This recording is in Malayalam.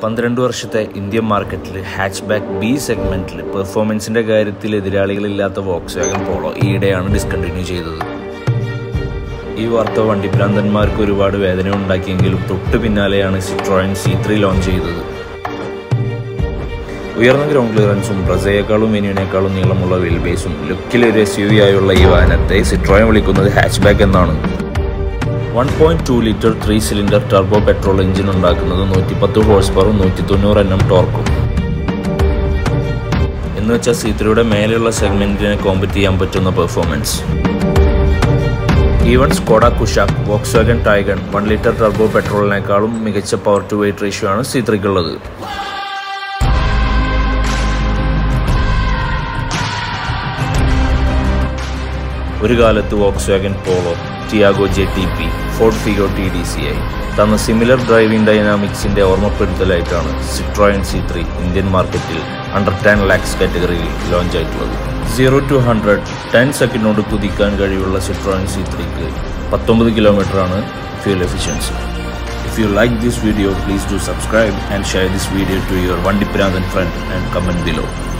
പന്ത്രണ്ട് വർഷത്തെ ഇന്ത്യൻ മാർക്കറ്റിൽ ഹാച്ച് ബാക്ക് ബി സെഗ്മെന്റിൽ പെർഫോമൻസിന്റെ കാര്യത്തിൽ എതിരാളികളില്ലാത്ത വോക്സ് വാഗൻ പോളോ ഈയിടെയാണ് ഡിസ്കണ്ടിന്യൂ ചെയ്തത് ഈ വാർത്ത വണ്ടിഭ്രാന്തന്മാർക്ക് ഒരുപാട് വേദന ഉണ്ടാക്കിയെങ്കിലും തൊട്ടു പിന്നാലെയാണ് സിട്രോയൻ സി ത്രീ ലോഞ്ച് ചെയ്തത് ഉയർന്ന ഗ്രൗണ്ട് ക്ലിയറൻസും ബ്രസയേക്കാളും വെന്യൂനേക്കാളും നീളമുള്ള വീൽ ബേസും ലുക്കിലൊരു എസ് യു വി ആയുള്ള ഈ വാഹനത്തെ സിട്രോയൻ വിളിക്കുന്നത് ഹാച്ച് ബാക്ക് എന്നാണ് one point two litre three cylinder turbo petrol engine ഉണ്ടാക്കുന്നത് നൂറ്റിപ്പത്ത് ഹോഴ്സ് പവറും നൂറ്റി തൊണ്ണൂറ് എണ്ണം ടോർക്കും എന്ന് വെച്ചാൽ സീത്രയുടെ മേലെയുള്ള സെഗ്മെന്റിനെ കോമ്പറ്റ് ചെയ്യാൻ പറ്റുന്ന performance even Skoda Kushaq Volkswagen Taigun one litre turbo പെട്രോളിനേക്കാളും മികച്ച പവർ ടു വെയിറ്റ് റേഷ്യോ ആണ് സീത്രയ്ക്കുള്ളത് ഒരു കാലത്ത് Volkswagen Polo Tiago J T P Ford Figo T D C I തന്ന സിമിലർ ഡ്രൈവിംഗ് ഡൈനാമിക്സിന്റെ ഓർമ്മപ്പെടുത്തലായിട്ടാണ് സിട്രോയൻ സി ത്രീ ഇന്ത്യൻ മാർക്കറ്റിൽ അണ്ടർ ടെൻ ലാക്സ് കാറ്റഗറിയിൽ ലോഞ്ച് ആയിട്ടുള്ളത് സീറോ ടു ഹൺഡ്രഡ് ടെൻ സെക്കൻഡിനോട് കുതിക്കാൻ കഴിവുള്ള സിട്രോയൻ സി ത്രീക്ക് പത്തൊമ്പത് കിലോമീറ്ററാണ് fuel efficiency If you like this video, please do subscribe and share this video to your Vandipranathan friend and comment below.